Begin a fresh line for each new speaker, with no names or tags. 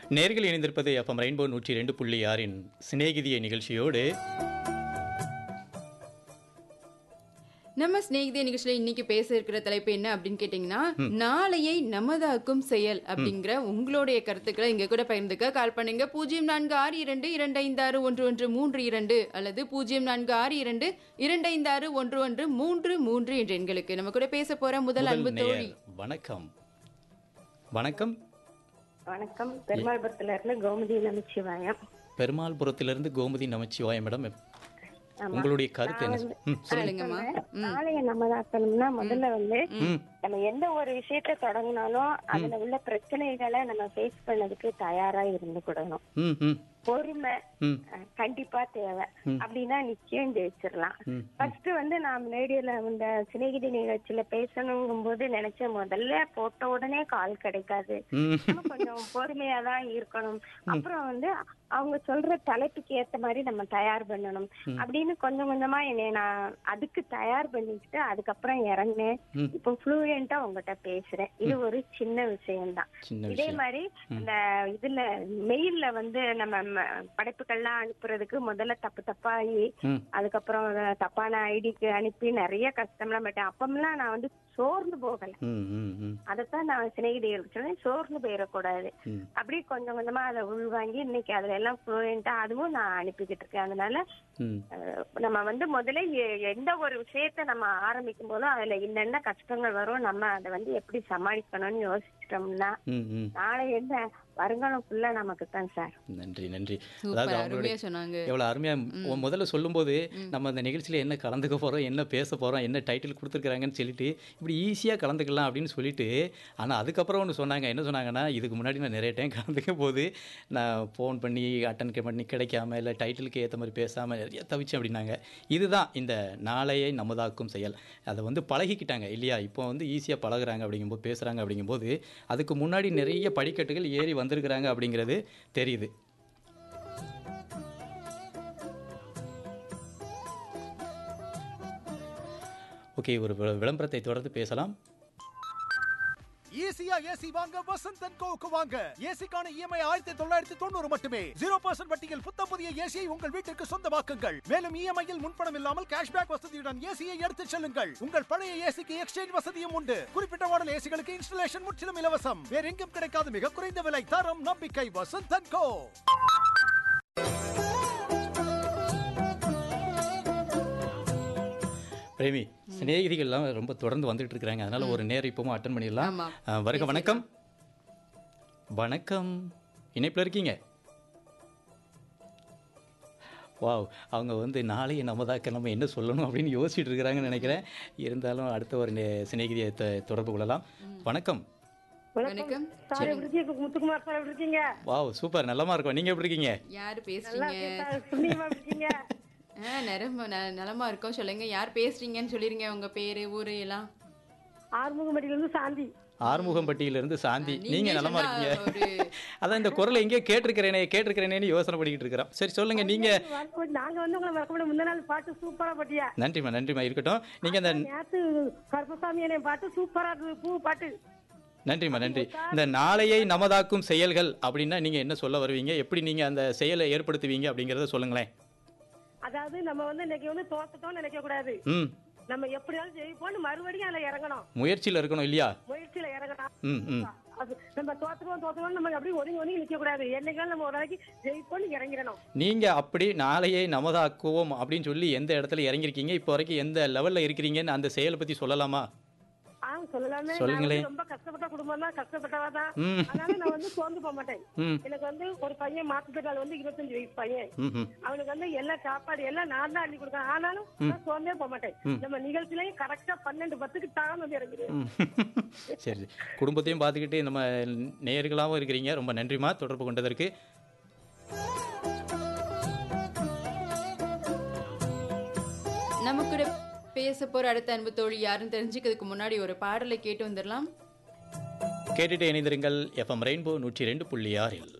நேர்கள் இணைந்திருப்பது FM rainbow நூற்றி ரெண்டு புள்ளி ஆறின் சிநேகிதிய நிகழ்ச்சியோடு
நம்ம சிநேகிதே நிகழ்ச்சியில இன்னைக்கு பேச இருக்கிற தலைப்பு என்ன அப்படின்னு கேட்டீங்கன்னா நாளையை நமதாக்கும் செயல் அப்படிங்கிற உங்களுடைய கருத்துக்களை இங்க கூட பகிர்ந்துக்க கால் பண்ணுங்க பூஜ்ஜியம் நான்கு ஆறு இரண்டு இரண்டு ஐந்து ஆறு ஒன்று ஒன்று மூன்று இரண்டு அல்லது பூஜ்ஜியம் நான்கு ஆறு இரண்டு இரண்டு ஐந்து ஆறு ஒன்று ஒன்று மூன்று மூன்று என்ற எண்களுக்கு நம்ம கூட பேச போற முதல் அன்பு
முதல்
தோழி
நேயர் வணக்கம் வணக்கம்
வணக்கம் பெருமாள்புரத்துல இருந்து கோமதி நமச்சிவாயம்
பெருமாள்புரத்திலிருந்து கோமதி நமச்சிவாயம் மேடம்
ஆமா.
உங்களுடைய கருத்து என்ன
நான்
ம், சொல்லுங்க
சொல்லுங்கம்மா
நாளைய நமதாக்கணும்னா முதல்ல வந்து
ம்
நம்ம எந்த ஒரு விஷயத்த தொடங்கினாலும் அதுல உள்ள பிரச்சனைகளை நம்ம ஃபேஸ் பண்ணதுக்கு தயாரா இருந்துக்கிடணும்
ம் ம்
பொறுமை
ம்
அஹ், கண்டிப்பா தேவை அப்படின்னா நிச்சயம் ஜெயிச்சிடலாம்
ம்.
ஃபர்ஸ்ட் வந்து நான் ரேடியோல இந்த சிநேகிதி நிகழ்ச்சியில பேசணுங்கும் போது நினைச்சேன் முதல்ல போட்ட உடனே கால் கிடைக்காது
ம்
நம்ம கொஞ்சம் பொறுமையா தான் இருக்கணும் அப்புறம் வந்து அவங்க சொல்ற தலைப்புக்கு ஏத்த மாதிரி நம்ம தயார் பண்ணணும் அப்படின்னு கொஞ்சம் கொஞ்சமா என்னை நான் அதுக்கு தயார் பண்ணிக்கிட்டு அதுக்கப்புறம் இறங்கினேன்
ம்.
இப்போ ஃப்ளூயண்டா உங்ககிட்ட பேசுறேன் இது ஒரு சின்ன விஷயம்தான்
சின்ன
இதே
விஷயம்
மாதிரி இந்த இதுல மெயில்ல வந்து நம்ம ம- படைப்புகள்லாம் அனுப்புறதுக்கு முதல்ல தப்பு தப்பாகி
ம்
அதுக்கப்புறம் தப்பான ஐடிக்கு அனுப்பி நிறைய கஷ்டம்லாம் பட்டேன் அப்பமெல்லாம் நான் வந்து சோர்ந்து போகல
ம் ம் ம்
அதைத்தான் நான் சிநேகிதிகளுக்கு சொன்னேன் சோர்ந்து போயிடக்கூடாது
ம்
அப்படியே கொஞ்சம் கொஞ்சமா அதை உள்வாங்கி இன்னைக்கு அதுல எல்லாம் ஃப்ளூயண்டா அதுவும் நான் அனுப்பிக்கிட்டு இருக்கேன் அதனால
ம்
அஹ், நம்ம வந்து முதல்ல எ- எந்த ஒரு விஷயத்த நம்ம ஆரம்பிக்கும் போதும் அதுல என்னென்ன கஷ்டங்கள் வரும் நம்ம அதை வந்து எப்படி சமாளிக்கணும்னு யோசிச்சிட்டோம்னா
ம் ம்
நாளை என்ன வருங்காலம் ஃபுல்லா நமக்கு தான் சார்
நன்றி நன்றி
சூப்பர்
அவங்களுடைய
அருமையா சொன்னாங்க
எவ்வளோ அருமையாக மு- முதல்ல சொல்லும்போது நம்ம அந்த நிகழ்ச்சியில் என்ன கலந்துக்க போகிறோம் என்ன பேச போகிறோம் என்ன டைட்டில் கொடுத்துருக்குறாங்கன்னு சொல்லிட்டு இப்படி ஈஸியாக கலந்துக்கலாம் அப்படின்னு சொல்லிட்டு ஆனால் அதுக்கப்புறம் ஒன்று சொன்னாங்க என்ன சொன்னாங்கன்னா இதுக்கு முன்னாடி நான் நிறைய டைம் கலந்துக்க போது நான் ஃபோன் பண்ணி அட்டன் பண்ணி கிடைக்காம இல்லை டைட்டிலுக்கு ஏற்ற மாதிரி பேசாமல் நிறைய தவிச்சேன் அப்படின்னாங்க இதுதான் இந்த நாளையை நமதாக்கும் செயல் அதை வந்து பழகிக்கிட்டாங்க இல்லையா இப்போ வந்து ஈஸியாக பழகுறாங்க அப்படிங்கும்போது பேசுகிறாங்க அப்படிங்கும்போது அதுக்கு முன்னாடி நிறைய படிக்கட்டுகள் ஏறி வந்திருக்கிறாங்க அப்படிங்கிறது தெரியுது ஓகே ஒரு வி- விளம்பரத்தை தொடர்ந்து பேசலாம்
ஈஸியா ஏசி வாங்க வசந்த் அண்ட் கோவுக்கு வாங்க ஏசிக்கான இஎம்ஐ ஆயிரத்தி தொள்ளாயிரத்தி தொண்ணூறு மட்டுமே ஜீரோ பர்சன்ட் வட்டியில் புத்தம் புதிய ஏசியை உங்கள் வீட்டிற்கு சொந்தமாக்குங்கள் மேலும் இஎம்ஐயில் முன்பணம் இல்லாமல் கேஷ்பேக் வசதியுடன் ஏசியை எடுத்துச் செல்லுங்கள் உங்கள் பழைய ஏசிக்கு எக்ஸ்சேஞ்ச் வசதியும் உண்டு குறிப்பிட்ட மாடல் ஏசிகளுக்கு இன்ஸ்டலேஷன் முற்றிலும் இலவசம் வேற எங்கும் கிடைக்காத மிக குறைந்த விலை தரம் நம்பிக்கை வசந்த் அண்ட் கோ
பிரேமி சிநேகிதிகள்லாம் ரொம்ப தொடர்ந்து வந்துட்டு இருக்கிறாங்க அதனால ஒரு நேரம் இப்பவும் அட்டன் பண்ணிடலாம்
ஆமா.
ஆ, வருக வணக்கம் வணக்கம் இணைப்பில் இருக்கீங்க வாவ் அவங்க வந்து நாளைய நமதாக்க நம்ம என்ன சொல்லணும் அப்படின்னு யோசிச்சுட்டு இருக்கிறாங்கன்னு நினைக்கிறேன் இருந்தாலும் அடுத்த ஒரு நே- சிநேகிதியை தொ- தொடர்பு கொள்ளலாம் வணக்கம்
வணக்கம்
சார் எப்படி இருக்கீங்க? முத்துக்குமார் சார் எப்படி இருக்கீங்க
வாவ் சூப்பர் நல்லமா இருக்கும் நீங்க எப்படி இருக்கீங்க
யாரு
நல்லா
பேசுறீங்க
இருக்கேன் சார். புண்ணியமா எப்படி இருக்கீங்க
ஆ நரம்ப ந- நலமா இருக்கோம் சொல்லுங்க யார் பேசுறீங்கன்னு சொல்லிருங்க உங்க பேரு ஊரு எல்லாம்
ஆறுமுகமடியில இருந்து சாந்தி
ஆறுமுகம்பட்டியிலிருந்து சாந்தி
நீங்க
நீங்க நலமா
சொன்னா
இருக்கீங்க
ஒரு-
அதான் இந்த குரலை எங்கேயோ கேட்டிருக்கிறேனே கேட்டிருக்கிறேனேன்னு யோசனை பண்ணிக்கிட்டு இருக்கிறோம் சரி சொல்லுங்க நீங்க
நாங்க வந்து உங்களை மறக்க முடியாது முந்த நாள் பாட்டு சூப்பரா பாட்டியா
நன்றிம்மா நன்றிம்மா இருக்கட்டும் நீங்க அந்த
நேத்து கருப்பசாமி என்னை பாட்டு சூப்பரா இருந்தது பூ பாட்டு
நன்றிம்மா நன்றி இந்த நாளையை நமதாக்கும் செயல்கள் அப்படின்னா நீங்க என்ன சொல்ல வருவீங்க எப்படி நீங்க அந்த செயலை ஏற்படுத்துவீங்க அப்படிங்கறத சொல்லுங்களேன்
அதாவது நம்ம வந்து இன்னைக்கு வந்து தோத்துட்டோம்னு நினைக்க கூடாது
ம்
நம்ம எப்படியாவது ஜெயிப்போம்னு மறுபடியும் அதுல இறங்கணும்
முயற்சியில் இருக்கணும் இல்லையா
முயற்சியில இறங்கணும்
ம் ம்
அது நம்ம தோத்துருவோம் தோத்துருவோம் நம்ம அப்படியே ஒதுங்கி ஒதுங்கி நிக்க கூடாது என்னைக்காலும் நம்ம ஒரு நாளைக்கு ஜெயிப்போம்னு இறங்கிடணும்
நீங்க அப்படி நாளையை நமதாக்குவோம் அப்படின்னு சொல்லி எந்த இடத்துல இறங்கிருக்கீங்க இப்போ வரைக்கும் எந்த லெவல்ல இருக்கிறீங்கன்னு அந்த செயலை பத்தி சொல்லலாமா
ஆ சொல்லலாமே நான்
சொல்லுங்களேன்.
வந்து ரொம்ப கஷ்டப்பட்ட குடும்பம் தான் கஷ்டப்பட்டவா தான்
ம்.
அதனால நான் வந்து சோர்ந்து போக மாட்டேன்
ம்
எனக்கு வந்து ஒரு பையன் மாத்துத்திட்டால் வந்து இருபத்தஞ்சு வயசு பையன்
ம் ம்
அவனுக்கு வந்து எல்லா சாப்பாடு எல்லாம் நான் தான் அள்ளி கொடுத்தேன் ஆனாலும் நான் சோர்ந்தே போக மாட்டேன் நம்ம நிகழ்ச்சியிலையும் கரெக்டா பன்னெண்டு பத்துக்கு தான் வந்து இறங்கிடுவேன்
ம். சரி குடும்பத்தையும் பார்த்துக்கிட்டு நம்ம நேயர்களாகவும் இருக்கிறீங்க ரொம்ப நன்றிம்மா தொடர்பு கொண்டதற்கு
நம்ம கூட பேச போற அடுத்த அன்பு தோழி யாருன்னு தெரிஞ்சுக்கிறதுக்கு முன்னாடி ஒரு பாடலை கேட்டு வந்துடலாம்
கேட்டுட்டு இணைந்திருங்கள் எஃப்எம் ரெயின்போ நூற்றி ரெண்டு புள்ளி ஆறில்